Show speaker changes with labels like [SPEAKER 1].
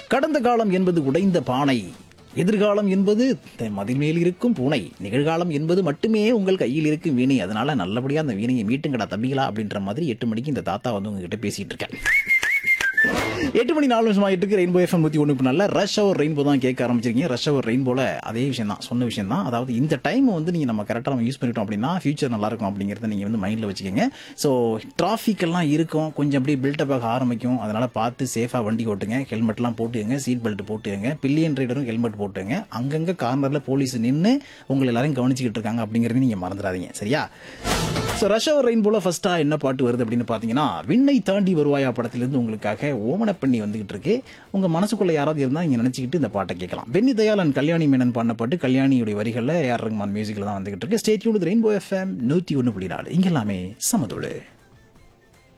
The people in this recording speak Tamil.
[SPEAKER 1] கடந்த காலம் என்பது உடைந்த பானை எதிர்காலம் என்பது த- மதில் மேல் இருக்கும் பூனை நிகழ்காலம் என்பது மட்டுமே உங்கள் கையில் இருக்கும் வீணை அதனால நல்லபடியா அந்த வீணையை மீட்டுங்கடா தம்பிகளா அப்படின்ற மாதிரி எட்டு மணிக்கு இந்த தாத்தா வந்து உங்ககிட்ட பேசிட்டு இருக்கேன் எட்டு மணி நாலு நிமிஷமா எட்டுக்கு ரெயின்போ எஃப்எம் நூற்றி ஒன்று நல்ல ரஷ் அவர் ரெயின்போ தான் கேட்க ஆரம்பிச்சிருக்கீங்க ரஷ் அவர் ரெயின்போல அதே விஷயம் தான் சொன்ன விஷயம் தான் அதாவது இந்த டைம் வந்து நீங்கள் நம்ம கரெக்டாக நம்ம யூஸ் பண்ணிட்டோம் அப்படின்னா ஃபியூச்சர் நல்லா இருக்கும் அப்படிங்கிறத நீங்கள் வந்து மைண்டில் வச்சுக்கோங்க ஸோ டிராஃபிக் எல்லாம் இருக்கும் கொஞ்சம் அப்படியே பில்டப் ஆக ஆரம்பிக்கும் அதனால பார்த்து சேஃபாக வண்டி ஓட்டுங்க ஹெல்மெட்லாம் போட்டுங்க சீட் பெல்ட் போட்டுங்க பில்லியன் ரைடரும் ஹெல்மெட் போட்டுங்க அங்கங்கே கார்னரில் போலீஸ் நின்று உங்களை எல்லாரையும் கவனிச்சுக்கிட்டு இருக்காங்க அப்படிங்கிறதையும் நீங்கள் மறந்துடாதீங்க சரியா ஸோ ரஷ் அவர் ரெயின்போல ஃபர்ஸ்டா என்ன பாட்டு வருது அப்படின்னு பார்த்தீங்கன்னா விண்ணை தாண்டி வருவாயா படத்திலிருந்து உங்களுக்காக ஓமன பண்ணி வந்துகிட்டு இருக்கு உங்க மனசுக்குள்ள யாராவது இருந்தால் நீங்க நினைச்சுக்கிட்டு இந்த பாட்டை கேட்கலாம் பென்னி தயாளன் கல்யாணி மேனன் பண்ண பாட்டு கல்யாணியுடைய வரிகளில் ஏஆர் ரஹ்மான் மியூசிக்கில் தான் வந்துகிட்டு இருக்கு ஸ்டேட்யூன் ரெயின்போ எஃப்எம் நூற்றி ஒன்று புள்ளி நாலு இங்க எல்லாமே சமதோடு